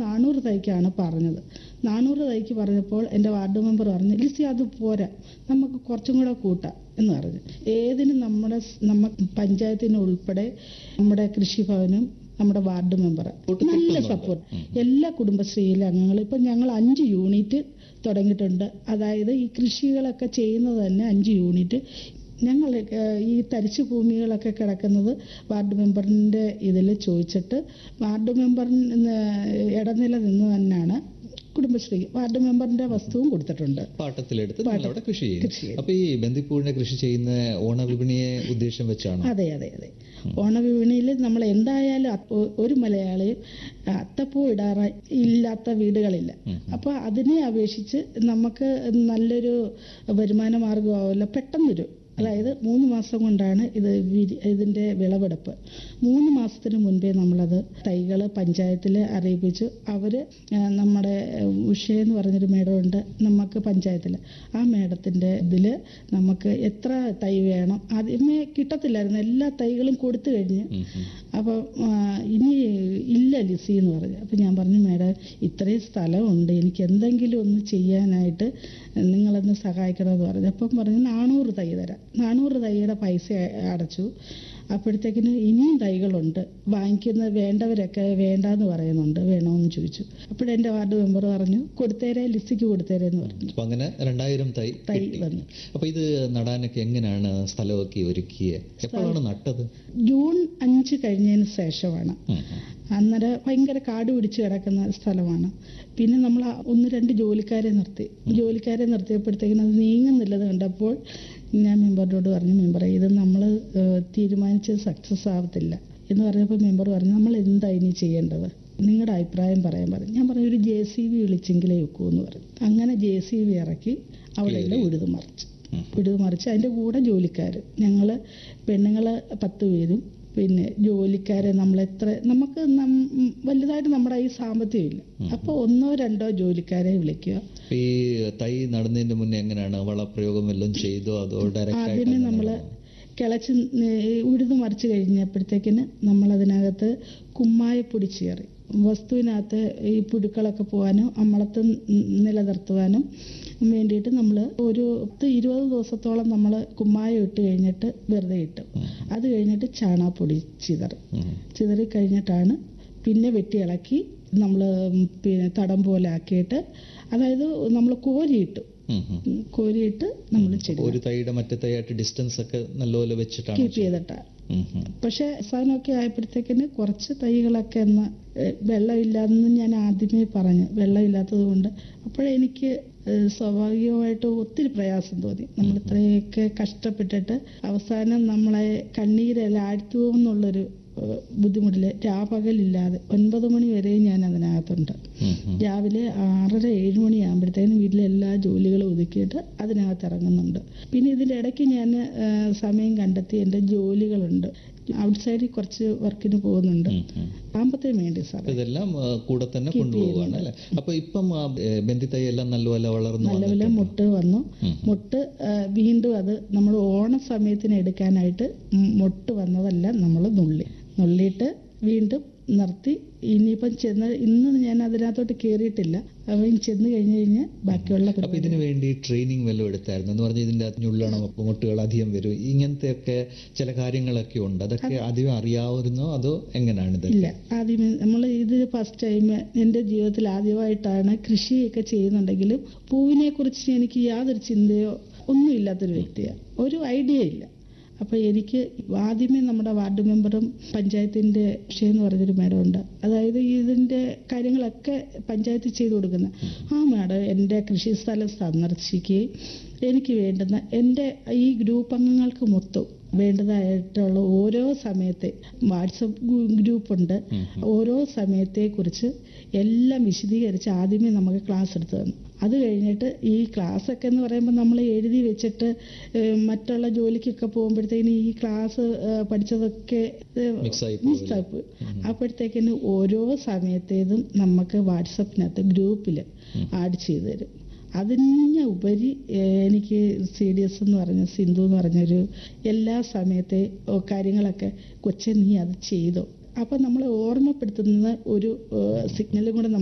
നാനൂറ് തൈക്കാണ് പറഞ്ഞത് നാനൂറ് തൈക്ക് പറഞ്ഞപ്പോൾ എൻ്റെ വാർഡ് മെമ്പർ പറഞ്ഞു ലിസി അത് പോരാ നമുക്ക് കുറച്ചും കൂടെ കൂട്ടാം എന്ന് പറഞ്ഞു ഏതിനും നമ്മുടെ സ്- നമ്മ പഞ്ചായത്തിന് ഉൾപ്പെടെ നമ്മുടെ കൃഷിഭവനും നമ്മുടെ വാർഡ് മെമ്പർ സപ്പോർട്ട് നല്ല കിട്ടുന്നുണ്ട്. സപ്പോർട്ട് എല്ലാ കുടുംബശ്രീയിലെ അംഗങ്ങൾ ഇപ്പം ഞങ്ങൾ അഞ്ച് യൂണിറ്റ് തുടങ്ങിയിട്ടുണ്ട് അതായത് ഈ കൃഷികളൊക്കെ ചെയ്യുന്നത് തന്നെ അഞ്ച് യൂണിറ്റ് ഞങ്ങൾ ഏഹ്, ഈ തരിശു ഭൂമികളൊക്കെ കിടക്കുന്നത് വാർഡ് മെമ്പറിൻ്റെ ഇതിൽ ചോദിച്ചിട്ട് വാർഡ് മെമ്പറിന് ഇടനില നിന്ന് തന്നെയാണ് കുടുംബശ്രീ വാർഡ് മെമ്പറിൻ്റെ വസ്തുവും കൊടുത്തിട്ടുണ്ട് പാട്ടത്തിലെടുത്ത് നിങ്ങൾ അവിടെ കൃഷി കൃഷി ചെയ്യും അപ്പൊ ഈ ബന്ദിപ്പൂവിനെ കൃഷി ചെയ്യുന്ന ഓണവിപണിയെ ഉദ്ദേശം വെച്ചാണോ അതെ അതെ അതെ ഓണവിപണിയിൽ നമ്മൾ എന്തായാലും അപ്പ- ഒരു മലയാളിയും അത്തപ്പൂ ഇടാറ ഇല്ലാത്ത വീടുകളില്ല അപ്പോൾ അതിനെ അപേക്ഷിച്ച് നമുക്ക് നല്ലൊരു വരുമാന മാർഗമാവില്ല പെട്ടെന്നൊരു അതായത് മൂന്ന് മാസം കൊണ്ടാണ് ഇത് വിരി- ഇതിൻ്റെ വിളവെടുപ്പ് മൂന്ന് മാസത്തിന് മുൻപേ നമ്മളത് തൈകൾ പഞ്ചായത്തിൽ അറിയിപ്പിച്ചു അവർ നമ്മുടെ ഉഷ എന്ന് പറഞ്ഞൊരു മേഡമുണ്ട് നമുക്ക് പഞ്ചായത്തിൽ ആ മേഡത്തിൻ്റെ ഇതിൽ നമുക്ക് എത്ര തൈ വേണം ആദ്യമേ കിട്ടത്തില്ലായിരുന്നു എല്ലാ തൈകളും കൊടുത്തു കഴിഞ്ഞ് ഉം, ഉം. അപ്പോൾ ഇനി ഇല്ല ലിസി എന്ന് പറഞ്ഞു അപ്പോൾ ഞാൻ പറഞ്ഞു മേഡം ഇത്രയും സ്ഥലമുണ്ട് എനിക്ക് എന്തെങ്കിലും ഒന്ന് ചെയ്യാനായിട്ട് നിങ്ങളൊന്ന് സഹായിക്കണമെന്ന് പറഞ്ഞു അപ്പം പറഞ്ഞു നാനൂറ് തൈ തരാം നാനൂറ് തൈയുടെ പൈസ അടച്ചു അപ്പോഴത്തേക്കിന് ഇനിയും തൈകളുണ്ട് വാങ്ങിക്കുന്ന വേണ്ടവരൊക്കെ വേണ്ടാന്ന് പറയുന്നുണ്ട് വേണമെന്ന് ചോദിച്ചു അപ്പോഴെൻ്റെ വാർഡ് മെമ്പർ പറഞ്ഞു കൊടുത്തേരെ ലിസിക്ക് കൊടുത്തേരെ എന്ന് പറഞ്ഞു അപ്പൊ അങ്ങനെ രണ്ടായിരം തൈ തൈ കിട്ടി. വന്നു അപ്പൊ ഇത് നടാനൊക്കെ എങ്ങനെയാണ് സ്ഥലമൊക്കെ ഒരുക്കിയത് എപ്പോഴാണ് നട്ടത് ജൂൺ അഞ്ച് കഴിഞ്ഞതിന് ശേഷമാണ് ഉം, ഉം. അന്നേരം ഭയങ്കര കാട് പിടിച്ച് കിടക്കുന്ന സ്ഥലമാണ് പിന്നെ നമ്മൾ ഒന്ന് രണ്ട് ജോലിക്കാരെ നിർത്തി ജോലിക്കാരെ നിർത്തിയപ്പോഴത്തേക്കിനും അത് നീങ്ങുന്നില്ലെന്ന് കണ്ടപ്പോൾ ഞാൻ മെമ്പറിനോട് പറഞ്ഞു മെമ്പറെ ഇത് നമ്മൾ തീരുമാനിച്ചത് സക്സസ് ആവത്തില്ല എന്ന് പറഞ്ഞപ്പോൾ മെമ്പർ പറഞ്ഞു നമ്മൾ എന്താ ഇനി ചെയ്യേണ്ടത് നിങ്ങളുടെ അഭിപ്രായം പറയാൻ പറഞ്ഞു ഞാൻ പറഞ്ഞു ഒരു ജെ സി ബി വിളിച്ചെങ്കിലേ വെക്കൂ എന്ന് പറഞ്ഞു അങ്ങനെ ജെ സി ബി ഇറക്കി അവിടെ എല്ലാം ഉഴുതു മറിച്ചു ഉം. ഉഴുതു മറിച്ച് അതിൻ്റെ കൂടെ ജോലിക്കാർ ഞങ്ങൾ പെണ്ണുങ്ങൾ പത്ത് പേരും പിന്നെ ജോലിക്കാരെ നമ്മൾ എത്ര നമുക്ക് നം- വലുതായിട്ട് നമ്മുടെ ഈ സാമ്പത്തികമില്ല അപ്പോൾ ഒന്നോ രണ്ടോ ജോലിക്കാരെ വിളിക്കുക അപ്പൊ ഈ തൈ നടുന്നതിന്റെ മുന്നേ എങ്ങനെയാണ് വളപ്രയോഗം വല്ലതും ചെയ്തോ അതോ ഡയറക്റ്റ് ആദ്യമേ നമ്മൾ കിളച്ച് ന- ഉഴുതു മറിച്ച് കഴിഞ്ഞപ്പോഴത്തേക്കിന് നമ്മളതിനകത്ത് കുമ്മായപ്പൊടി ചേറി വസ്തുവിനകത്ത് ഈ പുഴുക്കളൊക്കെ പോകാനും അമ്മളത്ത് ന- നിലനിർത്തുവാനും വേണ്ടിയിട്ട് നമ്മൾ ഒരു പത്ത് ഇരുപത് ദിവസത്തോളം നമ്മൾ കുമ്മായം ഇട്ട് കഴിഞ്ഞിട്ട് വെറുതെ ഇട്ടു അത് കഴിഞ്ഞിട്ട് ചാണകപ്പൊടി ചിതറി ചിതറി കഴിഞ്ഞിട്ടാണ് പിന്നെ വെട്ടി ഇളക്കി നമ്മൾ പിന്നെ തടം പോലെ ആക്കിയിട്ട് അതായത് നമ്മൾ കോരിയിട്ടു ഉം, കോരിയിട്ട് നമ്മൾ ചെടി ഒരു തൈയുടെ മറ്റേ തൈയായിട്ട് ഡിസ്റ്റൻസ് ഒക്കെ നല്ലപോലെ വെച്ചിട്ടാണ് കീപ്പ് ചെയ്തിട്ടാണ് പക്ഷെ അവസാനമൊക്കെ ആയപ്പോഴത്തേക്കിന് കുറച്ച് തൈകളൊക്കെ എന്ന് ഏഹ്, വെള്ളമില്ലാന്ന് ഞാൻ ആദ്യമേ പറഞ്ഞു വെള്ളമില്ലാത്തത് കൊണ്ട് അപ്പോഴെനിക്ക് ഏഹ്, സ്വാഭാവികമായിട്ട് ഒത്തിരി പ്രയാസം തോന്നി നമ്മൾ ഇത്രയൊക്കെ കഷ്ടപ്പെട്ടിട്ട് അവസാനം നമ്മളെ കണ്ണീരെല്ലാം ആഴ്ത്തു പോകുന്നുള്ളൊരു ഏഹ്, ബുദ്ധിമുട്ടില് രാപകലില്ലാതെ ഒൻപത് മണി വരെ ഞാൻ അതിനകത്തുണ്ട് രാവിലെ ആറര ഏഴ് മണിയാകുമ്പോഴത്തേനും വീട്ടിലെ എല്ലാ ജോലികളും ഒതുക്കിയിട്ട് അതിനകത്ത് ഇറങ്ങുന്നുണ്ട് പിന്നെ ഇതിൻ്റെ ഇടയ്ക്ക് ഞാൻ ആ, സമയം കണ്ടെത്തി എൻ്റെ ജോലികളുണ്ട് ഔട്ട്സൈഡിൽ കുറച്ച് വർക്കിന് പോകുന്നുണ്ട് സാമ്പത്തികം വേണ്ടി സാർ ഇതെല്ലാം ആ, കൂടെ തന്നെ കൊണ്ടുപോവുകയാണ് അല്ലെ അപ്പൊ ഇപ്പം ആ, ഏ, ബന്ദി തൈ എല്ലാം നല്ലപോലെ വളർന്നു നല്ലപോലെ മുട്ട് വന്നു മുട്ട് ആ, വീണ്ടും അത് നമ്മൾ ഓണ സമയത്തിന് എടുക്കാനായിട്ട് ഉം മുട്ട് വന്നതെല്ലാം നമ്മൾ നുള്ളി നുള്ളിയിട്ട് വീണ്ടും നിർത്തി ഇനിയിപ്പം ചെന്ന് ഇന്ന് ഞാൻ അതിനകത്തോട്ട് കയറിയിട്ടില്ല അവൻ ചെന്ന് കഴിഞ്ഞ് കഴിഞ്ഞ് ബാക്കിയുള്ള അപ്പൊ പരിപാടി ഇതിനു വേണ്ടി ട്രെയിനിങ് വല്ലതും എടുത്തായിരുന്നു എന്ന് പറഞ്ഞാൽ ഇതിന്റെ അകത്ത് ഞുള്ളണം മുട്ടുകൾ അധികം വരും ഇങ്ങനത്തെ ഒക്കെ ചില കാര്യങ്ങളൊക്കെ ഉണ്ട് അതൊക്കെ അധികം അറിയാവുന്നോ അതോ എങ്ങനെയാണ് ഇത് ഇല്ല ആദ്യമേ നമ്മൾ ഇത് ഫസ്റ്റ് ടൈം എൻ്റെ ജീവിതത്തിൽ ആദ്യമായിട്ടാണ് കൃഷിയൊക്കെ ചെയ്യുന്നുണ്ടെങ്കിലും പൂവിനെ കുറിച്ച് എനിക്ക് യാതൊരു ചിന്തയോ ഒന്നും ഇല്ലാത്തൊരു വ്യക്തിയാണ് ഒരു ഐഡിയ ഇല്ല അപ്പോൾ എനിക്ക് ആദ്യമേ നമ്മുടെ വാർഡ് മെമ്പറും പഞ്ചായത്തിൻ്റെ വിഷയം എന്ന് പറഞ്ഞൊരു മേഡം ഉണ്ട് അതായത് ഇതിൻ്റെ കാര്യങ്ങളൊക്കെ പഞ്ചായത്ത് ചെയ്തു കൊടുക്കുന്നത് ആ മേഡം എൻ്റെ കൃഷി സ്ഥലം സന്ദർശിക്കുകയും എനിക്ക് വേണ്ടുന്ന എൻ്റെ ഈ ഗ്രൂപ്പ് അംഗങ്ങൾക്ക് മൊത്തം വേണ്ടതായിട്ടുള്ള ഓരോ സമയത്തെ വാട്സപ്പ് ഗ്രൂപ്പുണ്ട് ഓരോ സമയത്തെക്കുറിച്ച് എല്ലാം വിശദീകരിച്ച് ആദ്യമേ നമുക്ക് ക്ലാസ് എടുത്തു തന്നു അത് കഴിഞ്ഞിട്ട് ഈ ക്ലാസ് ഒക്കെ എന്ന് പറയുമ്പോൾ നമ്മൾ എഴുതി വെച്ചിട്ട് ഏഹ്, മറ്റുള്ള ജോലിക്കൊക്കെ പോകുമ്പോഴത്തേക്കിന് ഈ ക്ലാസ് ഏഹ്, പഠിച്ചതൊക്കെ മിക്സായി മിസ്സായി പോയി അപ്പോഴത്തേക്കിന് ഓരോ സമയത്തേതും നമുക്ക് വാട്സപ്പിനകത്ത് ഗ്രൂപ്പിൽ ആഡ് ചെയ്തു തരും അതിന് ഉപരി ഏഹ്, എനിക്ക് സി ഡി എസ് എന്ന് പറഞ്ഞ സിന്ധു എന്ന് പറഞ്ഞൊരു എല്ലാ സമയത്തെ ഓ, കാര്യങ്ങളൊക്കെ കൊച്ചെ നീ അത് ചെയ്തോ അപ്പം നമ്മളെ ഓർമ്മപ്പെടുത്തുന്ന ഒരു സിഗ്നലും കൂടെ